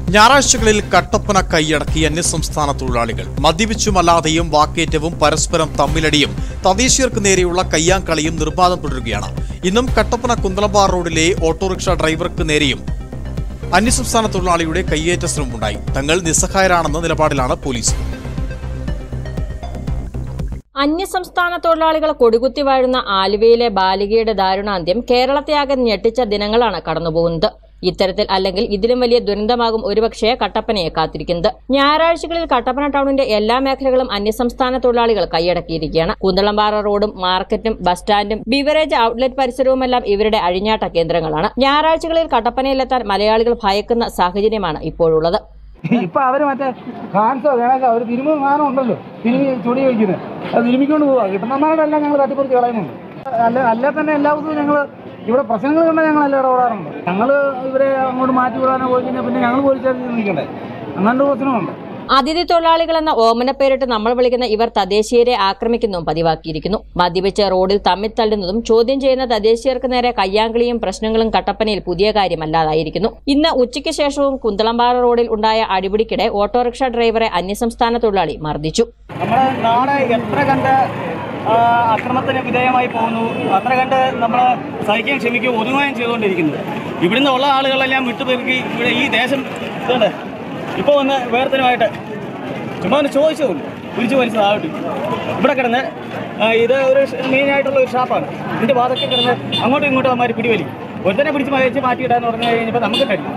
ഞായറാഴ്ചകളിൽ കട്ടപ്പന കൈയടക്കി അന്യസംസ്ഥാന തൊഴിലാളികൾ മദ്യപിച്ചുമല്ലാതെയും വാക്കേറ്റവും പരസ്പരം തമ്മിലടിയും തദ്ദേശീയർക്ക് നേരെയുള്ള കയ്യാങ്കളിയും നിർബാധം തുടരുകയാണ് ഇന്നും കട്ടപ്പന കുന്തളബാർ റോഡിലെ ഓട്ടോറിക്ഷ ഡ്രൈവർക്ക് നേരെയും അന്യസംസ്ഥാന തൊഴിലാളിയുടെ കയ്യേറ്റ ശ്രമമുണ്ടായി തങ്ങൾ നിസ്സഹായരാണെന്ന നിലപാടിലാണ് പോലീസ് അന്യസംസ്ഥാന തൊഴിലാളികൾ കൊടികുത്തി വാഴുന്ന ആലുവയിലെ ബാലികയുടെ ദാരുണാന്ത്യം കേരളത്തെയാകെ ഞെട്ടിച്ച ദിനങ്ങളാണ് കടന്നുപോകുന്നത് ഇത്തരത്തിൽ അല്ലെങ്കിൽ ഇതിലും വലിയ ദുരന്തമാകും ഒരുപക്ഷെ കട്ടപ്പനയെ കാത്തിരിക്കുന്നത് ഞായറാഴ്ചകളിൽ കട്ടപ്പന ടൗണിന്റെ എല്ലാ മേഖലകളും അന്യസംസ്ഥാന തൊഴിലാളികൾ കൈയടക്കിയിരിക്കുകയാണ് കുന്തളംപാറ റോഡും മാർക്കറ്റും ബസ് സ്റ്റാൻഡും ബിവറേജ് ഔട്ട്ലെറ്റ് പരിസരവുമെല്ലാം ഇവരുടെ അഴിഞ്ഞാട്ട കേന്ദ്രങ്ങളാണ് ഞായറാഴ്ചകളിൽ കട്ടപ്പനയിലെത്താൻ മലയാളികൾ ഭയക്കുന്ന സാഹചര്യമാണ് ഇപ്പോഴുള്ളത് ഇപ്പൊ അവര് മറ്റേ ഹാൻസോ കണക്കോ അവര് തിരുമ്പ് സാധനം ഉണ്ടല്ലോ തിരുമി ചുടി വയ്ക്കുന്നത് അത് തിരുമിക്കൊണ്ട് പോവാ കിട്ടുന്നമാരെല്ലാം ഞങ്ങൾ തട്ടിപ്പറിച്ച് കളയുന്നുണ്ട് അല്ല അല്ല തന്നെ എല്ലാ ദിവസവും ഞങ്ങൾ ഇവിടെ പ്രശ്നങ്ങൾ കണ്ടാൽ ഞങ്ങൾ എല്ലാം ഇടപെടാറുണ്ട് ഞങ്ങൾ ഇവരെ അങ്ങോട്ട് മാറ്റി വിടാനോ പോയി കഴിഞ്ഞാൽ പിന്നെ ഞങ്ങൾ പോലീസുകാർ നിൽക്കണ്ടേ അങ്ങനത്തെ പ്രശ്നമുണ്ട് അതിഥി തൊഴിലാളികൾ എന്ന ഓമനപ്പേരിട്ട് നമ്മൾ വിളിക്കുന്ന ഇവർ തദ്ദേശീയരെ ആക്രമിക്കുന്നതും പതിവാക്കിയിരിക്കുന്നു മദ്യപിച്ച് റോഡിൽ തമ്മിൽ തള്ളുന്നതും ചോദ്യം ചെയ്യുന്ന തദ്ദേശീയർക്ക് നേരെ കയ്യാങ്കളിയും പ്രശ്നങ്ങളും കട്ടപ്പനയിൽ പുതിയ കാര്യമല്ലാതായിരിക്കുന്നു ഇന്ന് ഉച്ചയ്ക്ക് ശേഷവും കുന്തളംപാറ റോഡിൽ ഉണ്ടായ അടിപിടിക്കിടെ ഓട്ടോറിക്ഷ ഡ്രൈവറെ അന്യസംസ്ഥാന തൊഴിലാളി മർദ്ദിച്ചു നമ്മുടെ നാട് എത്ര കണ്ട് ആ, അക്രമത്തിന് വിധേയമായി പോകുന്നു അത്ര കണ്ട് നമ്മൾ സഹിക്കുകയും ക്ഷമിക്കുകയും ഒതുങ്ങുകയും ചെയ്തുകൊണ്ടിരിക്കുന്നു ഇവിടുന്ന് ഉള്ള ആളുകളെല്ലാം വിട്ടുപെറുക്കി ഇവിടെ ഈ ദേശം ഇതുണ്ട് ഇപ്പോൾ വന്ന് വേർത്തനുമായിട്ട് ചുമ്മാ ഒന്ന് ചോദിച്ചതുള്ളൂ കുരിച്ചു വലിച്ചതാവട്ടെ ഇവിടെ കിടന്ന് ആ, ഇത് ഒരു ഷ- മെയിനായിട്ടുള്ള ഒരു ഷാപ്പാണ് ഇതിൻ്റെ വാതൊക്കെ കിടന്ന് അങ്ങോട്ടും ഇങ്ങോട്ടും അമ്മമാർ പിടിവലി ഒരുത്തനെ പിടിച്ച് മരിച്ച് മാറ്റിയിടാന്ന് പറഞ്ഞു കഴിഞ്ഞപ്പോൾ നമുക്ക് കഴിയും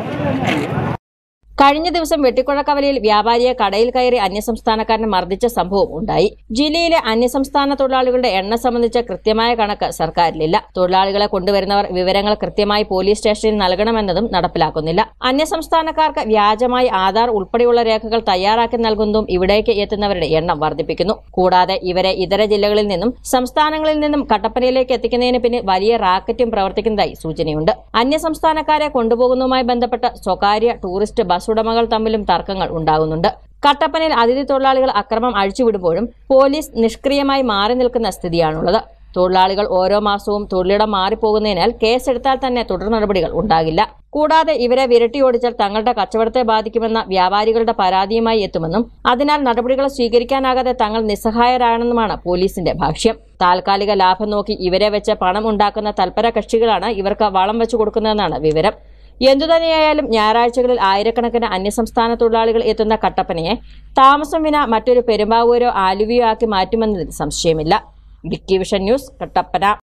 കഴിഞ്ഞ ദിവസം വെട്ടിക്കുഴക്കവലയിൽ വ്യാപാരിയെ കടയിൽ കയറി അന്യസംസ്ഥാനക്കാരനെ മർദ്ദിച്ച സംഭവം ഉണ്ടായി ജില്ലയിലെ അന്യസംസ്ഥാന തൊഴിലാളികളുടെ എണ്ണം സംബന്ധിച്ച കൃത്യമായ കണക്ക് സർക്കാരിലില്ല തൊഴിലാളികളെ കൊണ്ടുവരുന്നവർ വിവരങ്ങൾ കൃത്യമായി പോലീസ് സ്റ്റേഷനിൽ നൽകണമെന്നതും നടപ്പിലാക്കുന്നില്ല അന്യസംസ്ഥാനക്കാർക്ക് വ്യാജമായി ആധാർ ഉൾപ്പെടെയുള്ള രേഖകൾ തയ്യാറാക്കി നൽകുന്നതും ഇവിടേക്ക് എത്തുന്നവരുടെ എണ്ണം വർദ്ധിപ്പിക്കുന്നു കൂടാതെ ഇവരെ ഇതര ജില്ലകളിൽ നിന്നും സംസ്ഥാനങ്ങളിൽ നിന്നും കട്ടപ്പനയിലേക്ക് എത്തിക്കുന്നതിന് പിന്നിൽ വലിയ റാക്കറ്റും പ്രവർത്തിക്കുന്നതായി സൂചനയുണ്ട് അന്യസംസ്ഥാനക്കാരെ കൊണ്ടുപോകുന്നതുമായി ബന്ധപ്പെട്ട് സ്വകാര്യ ടൂറിസ്റ്റ് ബസ് ഉടമകൾ തമ്മിലും തർക്കങ്ങൾ ഉണ്ടാകുന്നുണ്ട് കട്ടപ്പനയിൽ അതിഥി തൊഴിലാളികൾ അക്രമം അഴിച്ചുവിടുമ്പോഴും പോലീസ് നിഷ്ക്രിയമായി മാറി നിൽക്കുന്ന സ്ഥിതിയാണുള്ളത് തൊഴിലാളികൾ ഓരോ മാസവും തൊഴിലിടം മാറിപ്പോകുന്നതിനാൽ കേസെടുത്താൽ തന്നെ തുടർ നടപടികൾ ഉണ്ടാകില്ല കൂടാതെ ഇവരെ വിരട്ടിയോടിച്ചാൽ തങ്ങളുടെ കച്ചവടത്തെ ബാധിക്കുമെന്ന വ്യാപാരികളുടെ പരാതിയുമായി എത്തുമെന്നും അതിനാൽ നടപടികൾ സ്വീകരിക്കാനാകാതെ തങ്ങൾ നിസ്സഹായരാണെന്നുമാണ് പോലീസിന്റെ ഭാഷ്യം താൽക്കാലിക ലാഭം നോക്കി ഇവരെ വെച്ച് പണം ഉണ്ടാക്കുന്ന തൽപര കക്ഷികളാണ് ഇവർക്ക് വളം വെച്ചു കൊടുക്കുന്നതെന്നാണ് വിവരം എന്തുതന്നെയായാലും ഞായറാഴ്ചകളിൽ ആയിരക്കണക്കിന് അന്യസംസ്ഥാന തൊഴിലാളികൾ എത്തുന്ന കട്ടപ്പനയെ താമസം വിന മറ്റൊരു പെരുമ്പാവൂരോ ആലുവയോ ആക്കി മാറ്റുമെന്നതിൽ സംശയമില്ല വിക്കി വിഷൻ ന്യൂസ് കട്ടപ്പന